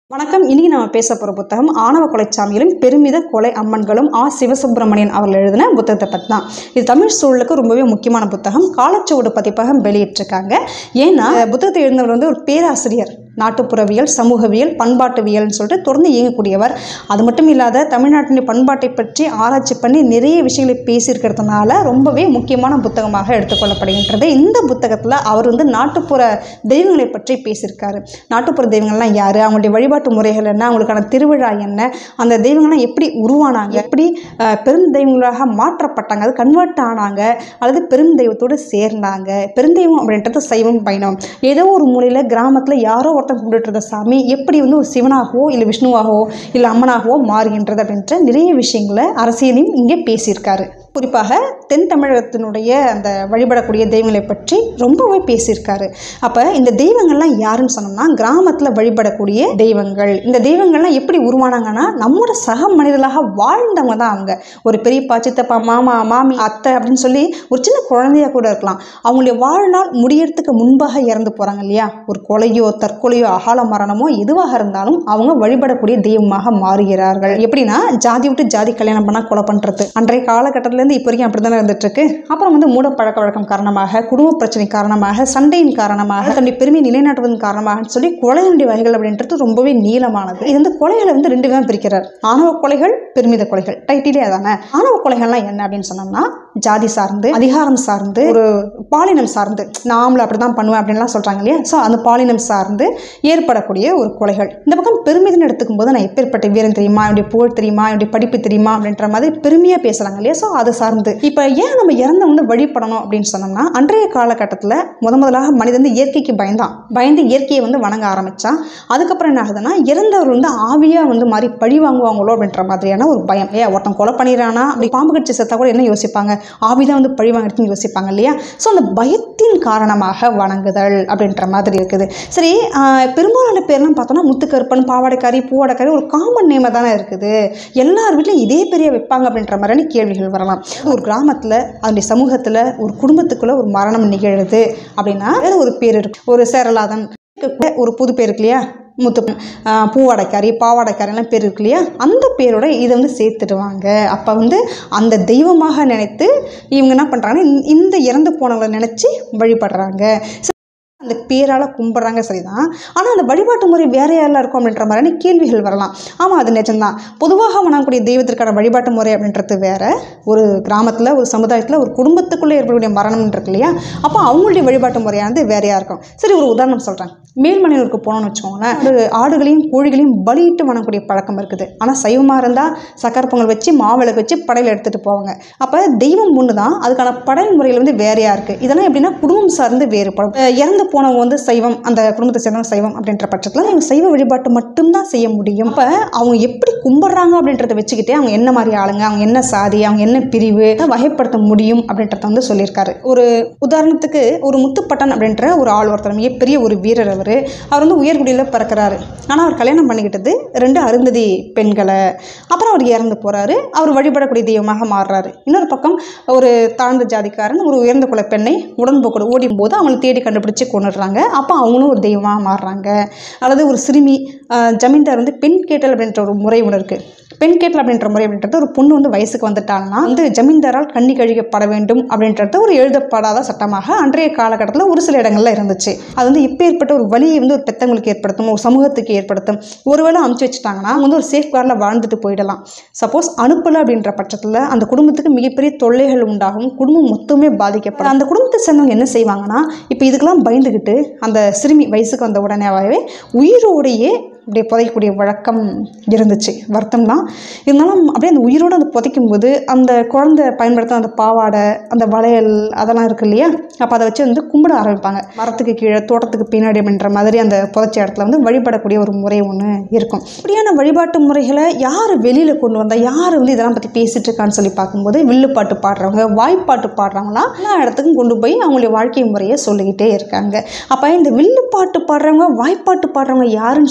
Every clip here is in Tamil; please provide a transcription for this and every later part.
வணக்கம் இன்னைக்கு நம்ம பேச போகிற புத்தகம் ஆணவ கொலைச்சாமிகளும் பெருமித கொலை அம்மன்களும் ஆ சிவசுப்பிரமணியன் அவர்கள் எழுதின புத்தகத்தை பற்றி தான் இது தமிழ் சூழலுக்கு ரொம்பவே முக்கியமான புத்தகம் காலச்சுவடு பதிப்பகம் வெளியிட்டிருக்காங்க ஏன்னா இந்த புத்தகத்தை எழுந்தவர் வந்து ஒரு பேராசிரியர் நாட்டுப்புறவியல் சமூகவியல் பண்பாட்டுவியல்னு சொல்லிட்டு தொடர்ந்து இயங்கக்கூடியவர் அது மட்டும் இல்லாத தமிழ்நாட்டின் பண்பாட்டை பற்றி ஆராய்ச்சி பண்ணி நிறைய விஷயங்களை பேசியிருக்கிறதுனால ரொம்பவே முக்கியமான புத்தகமாக எடுத்துக்கொள்ளப்படுகின்றது இந்த புத்தகத்தில் அவர் வந்து நாட்டுப்புற தெய்வங்களை பற்றி பேசியிருக்காரு நாட்டுப்புற தெய்வங்கள்லாம் யார் அவங்களுடைய வழிபாட்டு முறைகள் என்ன அவங்களுக்கான திருவிழா என்ன அந்த தெய்வங்கள்லாம் எப்படி உருவானாங்க எப்படி அஹ், பெரும் தெய்வங்களாக மாற்றப்பட்டாங்க அது கன்வெர்ட் ஆனாங்க அல்லது பெரும் தெய்வத்தோடு சேர்ந்தாங்க பெருந்தெய்வம் அப்படின்றது சைவம் பயணம் ஏதோ ஒரு மூலையில் கிராமத்தில் யாரோ ஒருத்தன் கும்பிட்டுட்டு இருந்த சாமி எப்படி வந்து ஒரு சிவனாகவோ இல்லை விஷ்ணுவாகவோ இல்லை அம்மனாகவோ மாறுகின்றது அப்படின்ற நிறைய விஷயங்களை அரசியலையும் இங்கே பேசியிருக்காரு குறிப்பாக தென் தமிழகத்தினுடைய அந்த வழிபடக்கூடிய தெய்வங்களை பற்றி ரொம்பவே பேசியிருக்காரு அப்போ இந்த தெய்வங்கள்லாம் யாருன்னு சொன்னோம்னா கிராமத்தில் வழிபடக்கூடிய தெய்வங்கள் இந்த தெய்வங்கள்லாம் எப்படி உருவானாங்கன்னா நம்மோட சக மனிதர்களாக வாழ்ந்தவங்க தான் அவங்க ஒரு பெரியப்பா சித்தப்பா மாமா மாமி அத்தை அப்படின்னு சொல்லி ஒரு சின்ன குழந்தையா கூட இருக்கலாம் அவங்களுடைய வாழ்நாள் முடியறதுக்கு முன்பாக இறந்து போகிறாங்க இல்லையா ஒரு கொலையோ தற்கொலையோ அகால மரணமோ எதுவாக இருந்தாலும் அவங்க வழிபடக்கூடிய தெய்வமாக மாறுகிறார்கள் எப்படின்னா ஜாதி விட்டு ஜாதி கல்யாணம் பண்ணால் கொலை பண்ணுறது அன்றைய காலகட்டத்திலேருந்து இப்போ வரைக்கும் அப்படி தானே இருந்துட்டு இருக்கு அப்புறம் வந்து மூட பழக்க வழக்கம் காரணமாக குடும்ப பிரச்சனை காரணமாக சண்டையின் காரணமாக தன்னுடைய பெருமை நிலைநாட்டுவதன் காரணமாக சொல்லி கொலைகளுடைய வகைகள் அப்படின்றது ரொம்பவே நீளமானது இது வந்து கொலைகளை வந்து ரெண்டு விதம் பிரிக்கிறார் ஆணவ கொலைகள் பெருமித கொலைகள் டைட்டிலே அதானே ஆணவ கொலைகள்லாம் என்ன அப்படின்னு சொன்னோம்னா ஜாதி சார்ந்து அதிகாரம் சார்ந்து ஒரு பாலினம் சார்ந்து நான் ஆம்பளை அப்படி தான் பண்ணுவேன் அப்படின்லாம் சொல்கிறாங்க இல்லையா ஸோ அந்த பாலினம் சார்ந்து ஏற்படக்கூடிய ஒரு கொலைகள் இந்த பக்கம் பெருமிதம்னு எடுத்துக்கும் போது நான் எப்பேற்பட்ட வீரன் தெரியுமா என்னுடைய புகழ் தெரியுமா என்னுடைய படிப்பு தெரியுமா அப்படின்ற மாதிரி பெருமையாக பேசுகிறாங்க இல்லையா ஸோ அதை சார்ந்து இப்போ ஏன் நம்ம இறந்தவங்க வழிபடணும் அப்படின்னு சொன்னோம்னா அன்றைய காலகட்டத்தில் முத முதலாக மனிதன் வந்து இயற்கைக்கு பயந்தான் பயந்து இயற்கையை வந்து வணங்க ஆரம்பித்தான் அதுக்கப்புறம் என்ன ஆகுதுன்னா இறந்தவர் வந்து ஆவியாக வந்து மாதிரி பழி வாங்குவாங்களோ அப்படின்ற மாதிரியான ஒரு பயம் ஏன் ஒருத்தன் கொலை பண்ணிடுறானா அப்படி பாம்பு கடிச்சு செத்தா கூட என்ன யோசிப்பாங்க ஆவி தான் வந்து பழி வாங்கிடுச்சுன்னு யோசிப்பாங்க இல்லையா ஸோ அந்த பயத்தின் காரணமாக வணங்குதல் அப்படின்ற மாதிரி இருக்குது சரி ஆஹ், பெரும்பாலான பேர்லாம் பார்த்தோம்னா முத்துக்கருப்பன் பாவாடைக்காரி பூவாடைக்காரி ஒரு காமன் நேமாக தானே இருக்குது எல்லார் வீட்லையும் இதே பெரிய வைப்பாங்க அப்படின்ற மாதிரியான கேள்விகள் வரலாம் ஒரு கிராமத்தில் அதனுடைய சமூகத்தில் ஒரு குடும்பத்துக்குள்ளே ஒரு மரணம் நிகழுது அப்படின்னா வேற ஒரு பேர் இருக்கு ஒரு சேரலாதன் கூட ஒரு புது பேர் இருக்கு இல்லையா முத்து ஆஹ், பூவாடைக்காரி பாவாடைக்காரிலாம் பேர் இருக்கு இல்லையா அந்த பேரோட இதை வந்து சேர்த்துடுவாங்க அப்போ வந்து அந்த தெய்வமாக நினைத்து இவங்க என்ன பண்ணுறாங்கன்னா இந்த இறந்து போனவங்களை நினச்சி வழிபடுறாங்க அந்த பேரால் கும்பிட்றாங்க சரிதான் ஆனால் அந்த வழிபாட்டு முறை வேற யாரெல்லாம் இருக்கும் அப்படின்ற மாதிரியான கேள்விகள் வரலாம் ஆமாம் அது நிஜம்தான் பொதுவாக வணங்கக்கூடிய தெய்வத்திற்கான வழிபாட்டு முறை அப்படின்றது வேற ஒரு கிராமத்தில் ஒரு சமுதாயத்தில் ஒரு குடும்பத்துக்குள்ளே ஏற்படக்கூடிய மரணம் இருக்கு இல்லையா அப்போ அவங்களுடைய வழிபாட்டு முறையானது வேறையாக இருக்கும் சரி ஒரு உதாரணம் சொல்கிறேன் மேல்மலையூருக்கு போனோம்னு வச்சுக்கோங்களேன் ஒரு ஆடுகளையும் கோழிகளையும் பலியிட்டு வணங்கக்கூடிய பழக்கம் இருக்குது ஆனால் சைவமாக இருந்தால் சக்கரை பொங்கல் வச்சு மாவிளக்கு வச்சு படையில் எடுத்துகிட்டு போவாங்க அப்போ தெய்வம் ஒன்று தான் அதுக்கான படல் முறைகள் வந்து வேறையாக இருக்குது இதெல்லாம் எப்படின்னா குடும்பம் சார்ந்து வேறுபடும் அஹ் இறந்து போனவங்க வந்து சைவம் அந்த குடும்பத்தை சேர்ந்தவங்க சைவம் அப்படின்ற பட்சத்தில் இவங்க சைவ வழிபாட்டு மட்டும்தான் செய்ய முடியும் அப்போ அவங்க எப்படி கும்பிட்றாங்க அப்படின்றத வச்சுக்கிட்டே அவங்க என்ன மாதிரி ஆளுங்க அவங்க என்ன சாதி அவங்க என்ன பிரிவு வகைப்படுத்த முடியும் அப்படின்றத வந்து சொல்லியிருக்காரு ஒரு உதாரணத்துக்கு ஒரு முத்துப்பட்டன் அப்படின்ற ஒரு ஆள் ஒருத்தர் மிகப்பெரிய ஒரு வீரர் அவர் அவர் வந்து உயர்குடியில் பிறக்கிறாரு ஆனால் அவர் கல்யாணம் பண்ணிக்கிட்டது ரெண்டு அருந்ததி பெண்களை அப்புறம் அவர் இறந்து போகிறாரு அவர் வழிபடக்கூடிய தெய்வமாக மாறுறாரு இன்னொரு பக்கம் ஒரு தாழ்ந்த ஜாதிக்காரன் ஒரு உயர்ந்த குல பெண்ணை உடன்போக்கோடு ஓடும் போது அவங்களை தேடி கண்டுபிடிச்சு கொண்டுடுறாங்க அப்போ அவங்களும் ஒரு தெய்வமாக மாறுறாங்க அல்லது ஒரு சிறுமி ஆஹ், ஜமீன்தார் வந்து பெண் கேட்டல் அப்படின்ற ஒரு முறை ஒன்று இருக்குது பெண் கேட்டல் அப்படின்ற முறை அப்படின்றது ஒரு பொண்ணு வந்து வயசுக்கு வந்துட்டாங்கன்னா வந்து ஜமீன்தாரால் கண்ணி கழிக்கப்பட வேண்டும் அப்படின்றது ஒரு எழுதப்படாத சட்டமாக அன்றைய காலகட்டத்தில் ஒரு சில இடங்கள்ல இருந்துச்சு அது வந்து இப்போ ஏற்பட்ட ஒரு வழியை வந்து ஒரு பெத்தவங்களுக்கு ஏற்படுத்தும் ஒரு சமூகத்துக்கு ஏற்படுத்தும் ஒருவேளை அமுச்சு வச்சுட்டாங்கன்னா அவங்க வந்து ஒரு சேஃப் கார்டில் வாழ்ந்துட்டு போயிடலாம் சப்போஸ் அனுப்பலை அப்படின்ற பட்சத்தில் அந்த குடும்பத்துக்கு மிகப்பெரிய தொல்லைகள் உண்டாகும் குடும்பம் மொத்தமே பாதிக்கப்படும் அந்த குடும்பத்தை சேர்ந்தவங்க என்ன செய்வாங்கன்னா இப்போ இதுக்கெல்லாம் பயந்துக்கிட்டு அந்த சிறுமி வயசுக்கு வந்த உடனேவே உயிரோடையே அப்படியே புதைக்கக்கூடிய வழக்கம் இருந்துச்சு வருத்தம் தான் இருந்தாலும் அப்படியே அந்த உயிரோடு அந்த புதைக்கும் போது அந்த குழந்தை பயன்படுத்த அந்த பாவாடை அந்த வளையல் அதெல்லாம் இருக்கு இல்லையா அப்போ அதை வச்சு வந்து கும்பிட ஆரம்பிப்பாங்க மரத்துக்கு கீழே தோட்டத்துக்கு பின்னாடி அப்படின்ற மாதிரி அந்த புதைச்ச இடத்துல வந்து வழிபடக்கூடிய ஒரு முறை ஒன்று இருக்கும் இப்படியான வழிபாட்டு முறைகளை யார் வெளியில் கொண்டு வந்தா யார் வந்து இதெல்லாம் பற்றி பேசிட்டு இருக்கான்னு சொல்லி பார்க்கும்போது வில்லுப்பாட்டு பாடுறவங்க வாய்ப்பாட்டு பாடுறவங்களாம் எல்லா இடத்துக்கும் கொண்டு போய் அவங்களுடைய வாழ்க்கை முறையை சொல்லிக்கிட்டே இருக்காங்க அப்போ இந்த வில்லுப்பாட்டு பாடுறவங்க வாய்ப்பாட்டு பாடுறவங்க யாருன்னு சொல்லி பார்க்கும்போது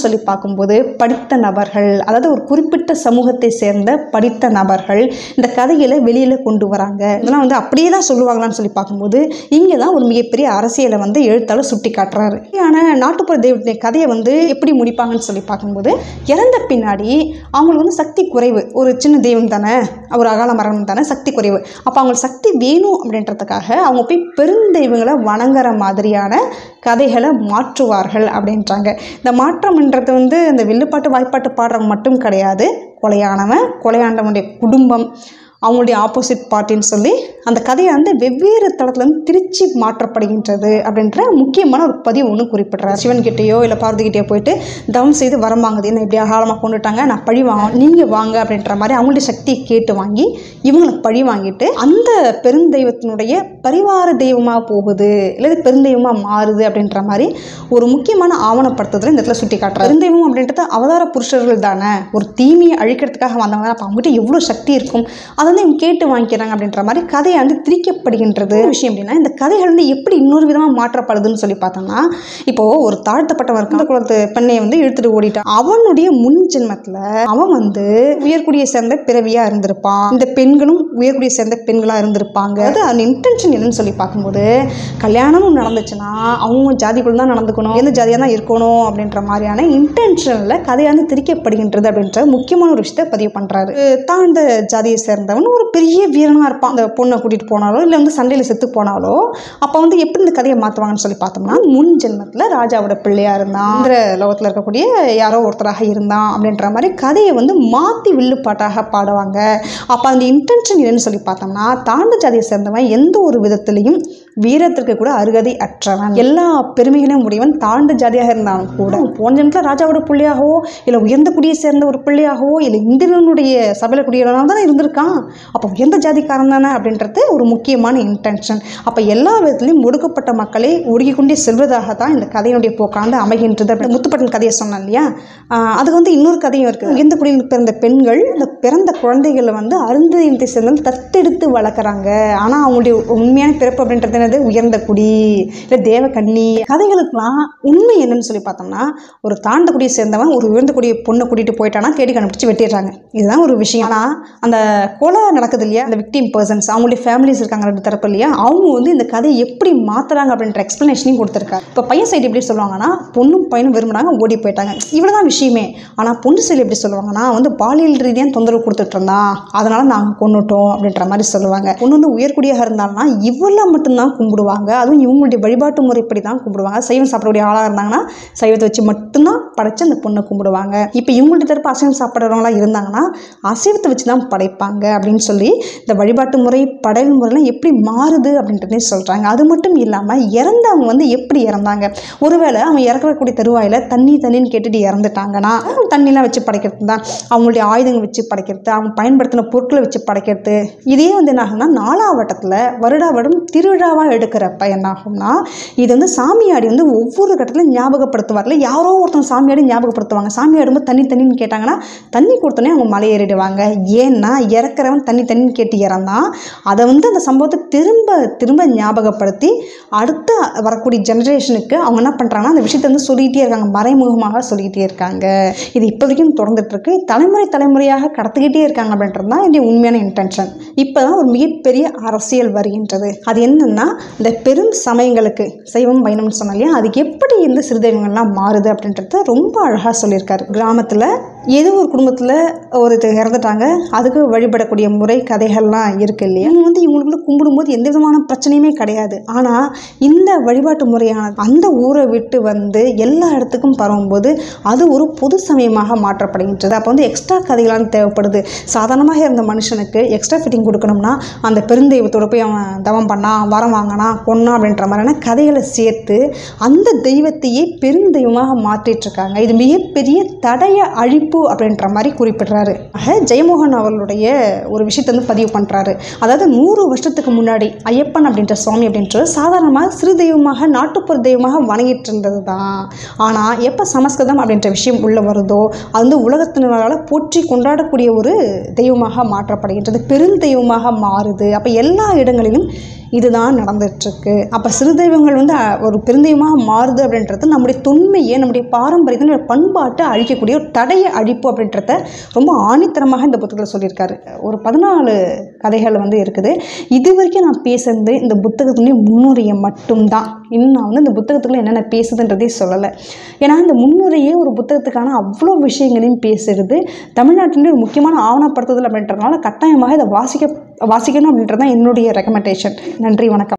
பார்க்கும்போது படித்த நபர்கள் அதாவது ஒரு குறிப்பிட்ட சமூகத்தை சேர்ந்த படித்த நபர்கள் இந்த கதைகளை வெளியில் கொண்டு வராங்க இதெல்லாம் வந்து அப்படியே தான் சொல்லுவாங்களான்னு சொல்லி பார்க்கும்போது இங்கே தான் ஒரு மிகப்பெரிய அரசியலை வந்து எழுத்தாளர் சுட்டி காட்டுறாரு ஆனால் நாட்டுப்புற தெய்வத்தின் கதையை வந்து எப்படி முடிப்பாங்கன்னு சொல்லி பார்க்கும்போது இறந்த பின்னாடி அவங்களுக்கு வந்து சக்தி குறைவு ஒரு சின்ன தெய்வம் தானே ஒரு அகால மரணம் தானே சக்தி குறைவு அப்போ அவங்களுக்கு சக்தி வேணும் அப்படின்றதுக்காக அவங்க போய் பெருந்தெய்வங்களை வணங்குற மாதிரியான கதைகளை மாற்றுவார்கள் அப்படின்றாங்க இந்த மாற்றம்ன்றது வந்து இந்த வில்லுப்பாட்டு வாய்ப்பாட்டு பாடுறவங்க மட்டும் கிடையாது கொலையானவன் கொலையாண்டவனுடைய குடும்பம் அவங்களுடைய ஆப்போசிட் பார்ட்டின்னு சொல்லி அந்த கதையை வந்து வெவ்வேறு தளத்துலேருந்து திருச்சி மாற்றப்படுகின்றது அப்படின்ற முக்கியமான ஒரு பதிவு ஒன்று குறிப்பிட்றாரு சிவன் கிட்டேயோ இல்லை பார்வதி கிட்டேயோ போயிட்டு தவம் செய்து வரம் வாங்குது என்ன இப்படி அகாலமாக கொண்டுட்டாங்க நான் பழி வாங்க நீங்கள் வாங்க அப்படின்ற மாதிரி அவங்களுடைய சக்தியை கேட்டு வாங்கி இவங்களுக்கு பழி வாங்கிட்டு அந்த பெருந்தெய்வத்தினுடைய பரிவார தெய்வமாக போகுது இல்லை பெருந்தெய்வமாக மாறுது அப்படின்ற மாதிரி ஒரு முக்கியமான ஆவணப்படுத்துதலை இந்த இடத்துல சுட்டி காட்டுறாரு பெருந்தெய்வம் அப்படின்றது அவதார புருஷர்கள் தானே ஒரு தீமையை அழிக்கிறதுக்காக வந்தவங்க அப்போ அவங்ககிட்ட எவ்வளோ சக்தி இருக்கும் அதை வந்து இவங்க கேட்டு வாங்கிக்கிறாங்க அப்படின்ற மாதிரி கதையை வந்து திரிக்கப்படுகின்றது ஒரு விஷயம் அப்படின்னா இந்த கதைகள் வந்து எப்படி இன்னொரு விதமாக மாற்றப்படுதுன்னு சொல்லி பார்த்தோம்னா இப்போது ஒரு தாழ்த்தப்பட்டவன் இருக்கு அந்த குலத்து பெண்ணை வந்து இழுத்துட்டு ஓடிட்டான் அவனுடைய முன் ஜென்மத்தில் அவன் வந்து உயர்குடியை சேர்ந்த பிறவியாக இருந்திருப்பான் இந்த பெண்களும் உயர்குடியை சேர்ந்த பெண்களாக இருந்திருப்பாங்க அது அந்த இன்டென்ஷன் என்னன்னு சொல்லி பார்க்கும்போது கல்யாணமும் நடந்துச்சுன்னா அவங்க ஜாதிக்குள்ள தான் நடந்துக்கணும் எந்த ஜாதியாக தான் இருக்கணும் அப்படின்ற மாதிரியான இன்டென்ஷனில் கதையை வந்து திரிக்கப்படுகின்றது அப்படின்ற முக்கியமான ஒரு விஷயத்தை பதிவு பண்ணுறாரு தாழ்ந்த ஜாதியை சேர்ந்தவன் ஒரு பெரிய வீரனாக இருப்பான் அந்த பொண்ணை கூட்டிகிட்டு போனாலோ இல்லை வந்து சண்டையில் செத்து போனாலோ அப்போ வந்து எப்படி இந்த கதையை மாற்றுவாங்கன்னு சொல்லி பார்த்தோம்னா முன் ஜென்மத்தில் ராஜாவோட பிள்ளையாக இருந்தான் இந்த லோகத்தில் இருக்கக்கூடிய யாரோ ஒருத்தராக இருந்தான் அப்படின்ற மாதிரி கதையை வந்து மாற்றி வில்லுப்பாட்டாக பாடுவாங்க அப்போ அந்த இன்டென்ஷன் என்னன்னு சொல்லி பார்த்தோம்னா தாழ்ந்த ஜாதியை சேர்ந்தவன் எந்த ஒரு விதத்திலையும் வீரத்திற்கு கூட அருகதை அற்றவன் எல்லா பெருமைகளையும் உடையவன் தாழ்ந்த ஜாதியாக இருந்தாலும் கூட அவன் போன ஜென்மத்தில் ராஜாவோட பிள்ளையாகவோ இல்லை உயர்ந்த குடியை சேர்ந்த ஒரு பிள்ளையாகவோ இல்லை இந்திரனுடைய சபையில் குடியவனாக தானே இருந்திருக்கான் அப்போ உயர்ந்த ஜாதிக்காரன் தானே அப்படின்றது ஒரு முக்கியமான இன்டென்ஷன் அப்போ எல்லா விதத்திலையும் ஒடுக்கப்பட்ட மக்களை ஒடுக்கி கொண்டே செல்வதாக தான் இந்த கதையினுடைய போக்காண்டு அமைகின்றது அப்படி முத்துப்பட்டன் கதையை சொன்னேன் இல்லையா ஆஹ் அதுக்கு வந்து இன்னொரு கதையும் இருக்குது உயர்ந்த குடியில் பிறந்த பெண்கள் இந்த பிறந்த குழந்தைகளை வந்து அருந்ததியத்தை சேர்ந்து தத்தெடுத்து வளர்க்குறாங்க ஆனால் அவங்களுடைய உண்மையான பிறப்பு அப்படின்றது என்னது உயர்ந்த குடி இல்லை தேவகன்னி கதைகளுக்கெல்லாம் உண்மை என்னன்னு சொல்லி பார்த்தோம்னா ஒரு தாழ்ந்த குடியை சேர்ந்தவன் ஒரு உயர்ந்த குடிய பொண்ணை கூட்டிகிட்டு போயிட்டானா தேடி கண்டுபிடிச்சு வெட்டிடுறாங்க இதுதான் ஒரு விஷயம் ஆனால் அந்த கொலை நடக்குது இல்லையா அந்த விக்டிம் பர்சன்ஸ் அவங்களுடைய ஃபேமிலிஸ் இருக்காங்க ரெண்டு தரப்பு இல்லையா அவங்க வந்து இந்த கதையை எப்படி மாற்றுறாங்க அப்படின்ற எக்ஸ்ப்ளனேஷனையும் கொடுத்துருக்காரு இப்போ பையன் சைடு எப்படி சொல்லுவாங்கன்னா பொண்ணும் பையனும் விரும்பினாங்க ஓடி போயிட்டாங்க இவ்வளோ தான் விஷயமே ஆனால் பொண்ணு சைடு எப்படி சொல்லுவாங்கன்னா வந்து பாலியல் ரீதியாக தொந்தரவு கொடுத்துட்டு இருந்தான் அதனால நாங்கள் கொண்டுட்டோம் அப்படின்ற மாதிரி சொல்லுவாங்க பொண்ணு வந்து உயர்குடியாக இருந்தாங்கன்னா இவளை மட்டும்தான் கும்பிடுவாங்க அதுவும் இவங்களுடைய வழிபாட்டு முறைப்படி தான் கும்பிடுவாங்க சைவம் சாப்பிடக்கூடிய ஆளாக இருந்தாங்கன்னா சைவத்தை வச்சு மட்டும்தான் படைச்சு அந்த பொண்ணை கும்பிடுவாங்க இப்போ இவங்களுடைய தரப்பு அசைவம் சாப்பிட்றவங்களா இருந்தாங்கன்னா அசைவத்தை வச்சு தான் படைப்பாங்க அப்படின்னு சொல்லி இந்த வழிபாட்டு முறை படையல் முறைலாம் எப்படி மாறுது அப்படின்றதையும் சொல்கிறாங்க அது மட்டும் இல்லாமல் இறந்தவங்க வந்து எப்படி இறந்தாங்க ஒருவேளை அவன் இறக்கக்கூடிய தருவாயில் தண்ணி தண்ணின்னு கேட்டுட்டு இறந்துட்டாங்கன்னா தண்ணிலாம் வச்சு படைக்கிறது தான் அவங்களுடைய ஆயுதங்கள் வச்சு படைக்கிறது அவங்க பயன்படுத்தின பொருட்களை வச்சு படைக்கிறது இதே வந்து என்ன ஆகும்னா நாலாவட்டத்தில் வருடா வருடம் திருவிழாவாக எடுக்கிறப்ப என்ன ஆகும்னா இது வந்து சாமியாடி வந்து ஒவ்வொரு கட்டத்திலும் ஞாபகப்படுத்துவார்ல யாரோ ஒருத்தவங்க சாமியாடி ஞாபகப்படுத்துவாங்க சாமியாடும்போது தண்ணி தண்ணின்னு கேட்டாங்கன்னா தண்ணி கொடுத்தோன்னே அவங்க மலை ஏறிடுவாங்க ஏன்னா இறக்குறவன் தண்ணி தண்ணின்னு கேட்டு இறந்தான் அதை வந்து அந்த சம்பவத்தை திரும்ப திரும்ப ஞாபகப்படுத்தி அடுத்த வரக்கூடிய ஜெனரேஷனுக்கு அவங்க என்ன பண்ணுறாங்கன்னா அந்த விஷயத்தை வந்து சொல்லிகிட்டே இருக்காங்க மறைமுகமாக சொல்லிக்கிட்டே இருக்காங்க இது இப்போ வரைக்கும் தொடர்ந்துட்டு இருக்கு தலைமுறை தலைமுறையாக கடத்திக்கிட்டே இருக்காங்க அப்படின்றது தான் என்னுடைய உண்மையான இன்டென்ஷன் இப்போ தான் ஒரு மிகப்பெரிய அரசியல் வருகின்றது அது என்னன்னா இந்த பெரும் சமயங்களுக்கு சைவம் வைணம்னு சொன்னோம் இல்லையா அதுக்கு எப்படி இந்த சிறுதெய்வங்கள்லாம் மாறுது அப்படின்றத ரொம்ப அழகாக சொல்லியிருக்காரு கிராமத்தில் ஏதோ ஒரு குடும்பத்தில் ஒரு இது இறந்துட்டாங்க அதுக்கு வழிபடக்கூடிய முறை கதைகள்லாம் இருக்கு இல்லையா இவங்க வந்து இவங்களுக்குள்ள கும்பிடும்போது எந்த விதமான பிரச்சனையுமே கிடையாது ஆனால் இந்த வழிபாட்டு முறையானது அந்த ஊரை விட்டு வந்து எல்லா இடத்துக்கும் பரவும்போது அது ஒரு பொது சமயமாக மாற்றப்படுகின்றது அப்போ வந்து எக்ஸ்ட்ரா கதைகளாம் தேவைப்படுது சாதாரணமாக இருந்த மனுஷனுக்கு எக்ஸ்ட்ரா ஃபிட்டிங் கொடுக்கணும்னா அந்த பெருந்தெய்வத்தோட போய் அவன் தவம் பண்ணான் வரம் வாங்கினா கொன்னான் அப்படின்ற மாதிரியான கதைகளை சேர்த்து அந்த தெய்வத்தையே பெருந்தெய்வமாக மாற்றிட்டு இருக்காங்க இது மிகப்பெரிய தடைய அழிப்பு அப்படின்ற மாதிரி குறிப்பிடுறாரு ஆக ஜெயமோகன் அவர்களுடைய ஒரு விஷயத்தை வந்து பதிவு பண்ணுறாரு அதாவது நூறு வருஷத்துக்கு முன்னாடி ஐயப்பன் அப்படின்ற சுவாமி அப்படின்றது சாதாரணமாக சிறு தெய்வமாக நாட்டுப்புற தெய்வமாக வணங்கிட்டு இருந்தது தான் ஆனால் எப்போ சமஸ்கிருதம் அப்படின்ற விஷயம் உள்ளே வருதோ அது வந்து உலகத்தினரால் போற்றி கொண்டாடக்கூடிய ஒரு தெய்வமாக மாற்றப்படுகின்றது பெருந்தெய்வமாக மாறுது அப்போ எல்லா இடங்களிலும் இதுதான் நடந்துட்டுருக்கு அப்போ சிறு தெய்வங்கள் வந்து அஹ், ஒரு பெருந்தெய்வமாக மாறுது அப்படின்றது நம்முடைய தொன்மையை நம்முடைய பாரம்பரியத்தை நம்முடைய பண்பாட்டை அழிக்கக்கூடிய ஒரு தடைய அழிப்பு அப்படின்றத ரொம்ப ஆணித்தரமாக இந்த புத்தகத்தில் சொல்லியிருக்காரு ஒரு பதினாலு கதைகள் வந்து இருக்குது இது வரைக்கும் நான் பேசுறது இந்த புத்தகத்துலேயே முன்னுரையை மட்டும்தான் இன்னும் நான் வந்து இந்த புத்தகத்துக்குள்ள என்னென்ன பேசுதுன்றதே சொல்லலை ஏன்னா இந்த முன்னுரையே ஒரு புத்தகத்துக்கான அவ்வளோ விஷயங்களையும் பேசுறது தமிழ்நாட்டினுடைய ஒரு முக்கியமான ஆவணப்படுத்துதல் அப்படின்றதுனால கட்டாயமாக இதை வாசிக்க வாசிக்கணும் அப்படின்றது தான் என்னுடைய ரெக்கமெண்டேஷன் நன்றி வணக்கம்